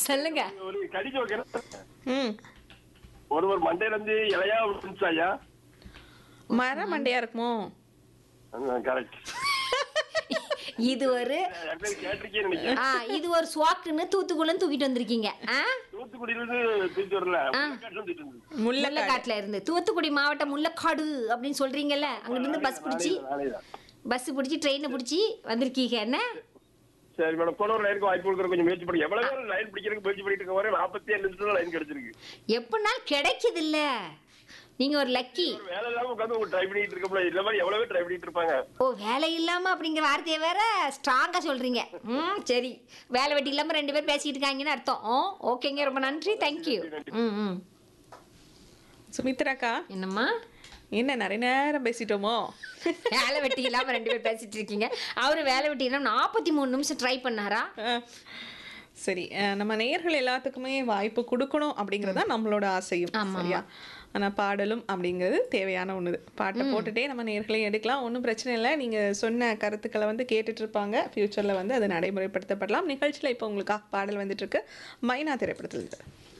சொல்லுங்க ஒரு கடிச்சு வைக்கிறேன் ம் ஒருவர் மண்டையில இருந்து இலையா விழுந்துச்சு ஐயா மர மண்டையா இருக்குமோ கரெக்ட் இது ஒரு கேட்டிருக்கேன்னு நினைக்கிறேன் ஆ இது ஒரு சுவாக்குன்னு தூத்துக்குள்ள தூக்கிட்டு வந்திருக்கீங்க ஆ தூத்துக்குடியில இருந்து தூக்கி வரல முள்ளக்காட்டுல இருந்து தூக்கிட்டு வந்தது. முல்லை முள்ளக்காட்டுல இருந்து தூத்துக்குடி மாவட்டம் முள்ளக்காடு அப்படின்னு சொல்றீங்கல்ல அங்கிட்டு இருந்து பஸ் பிடிச்சி நாளைக்கு- நாளைக்குதான். பஸ் பிடிச்சி ட்ரெயினை பிடிச்சி வந்திருக்கீங்க என்ன சரி மேடம் போன ஒரு லைனுக்கு வாய்ப்பு கொடுக்குற கொஞ்சம் முயற்சி பண்ணி எவ்வளவு பேர் லைன் பிடிக்கிறதுக்கு முயற்சி பண்ணிட்டு இருக்க வரை நாற்பத்தி ஏழு நிமிஷத்துல லைன் கிடைச்சிருக்கு எப்படினாலும் கிடைக்குது இல்ல நீங்க ஒரு லக்கி ஒரு வேலை இல்லாம உட்காந்து ட்ரை பண்ணிட்டு இருக்கப்பல இந்த மாதிரி எவ்வளவு பேர் ட்ரை பண்ணிட்டு இருப்பாங்க ஓ வேலை இல்லாம அப்படிங்கிற வார்த்தையை வேற ஸ்ட்ராங்கா சொல்றீங்க ம் சரி வேலை வெட்டி இல்லாம ரெண்டு பேர் பேசிட்டு இருக்காங்கன்னு அர்த்தம் ஓ ஓகேங்க ரொம்ப நன்றி தேங்க்யூ ம் ம் சுமித்ராக்கா என்னம்மா என்ன நிறைய நேரம் பேசிட்டோமோ வேலை வெட்டி இல்லாம ரெண்டு பேர் பேசிட்டு இருக்கீங்க அவரு வேலை வெட்டி இல்லாம நாற்பத்தி மூணு நிமிஷம் ட்ரை பண்ணாரா அஹ், சரி அஹ், நம்ம நேயர்கள் எல்லாத்துக்குமே வாய்ப்பு கொடுக்கணும் அப்படிங்கிறது தான் நம்மளோட ஆசையும் ஆமா, சரியா ஆனா பாடலும் அப்படிங்கிறது தேவையான ஒண்ணுது பாட்டை போட்டுட்டே நம்ம நேர்களையும் எடுக்கலாம் ஒன்றும் பிரச்சனை இல்லை நீங்க சொன்ன கருத்துக்களை வந்து கேட்டுட்டு இருப்பாங்க ஃபியூச்சர்ல வந்து அது நடைமுறைப்படுத்தப்படலாம் நிகழ்ச்சியில இப்போ உங்களுக்காக பாடல் வந்துட்டு இருக்கு மைனா திரைப்படத்தில் இருந்து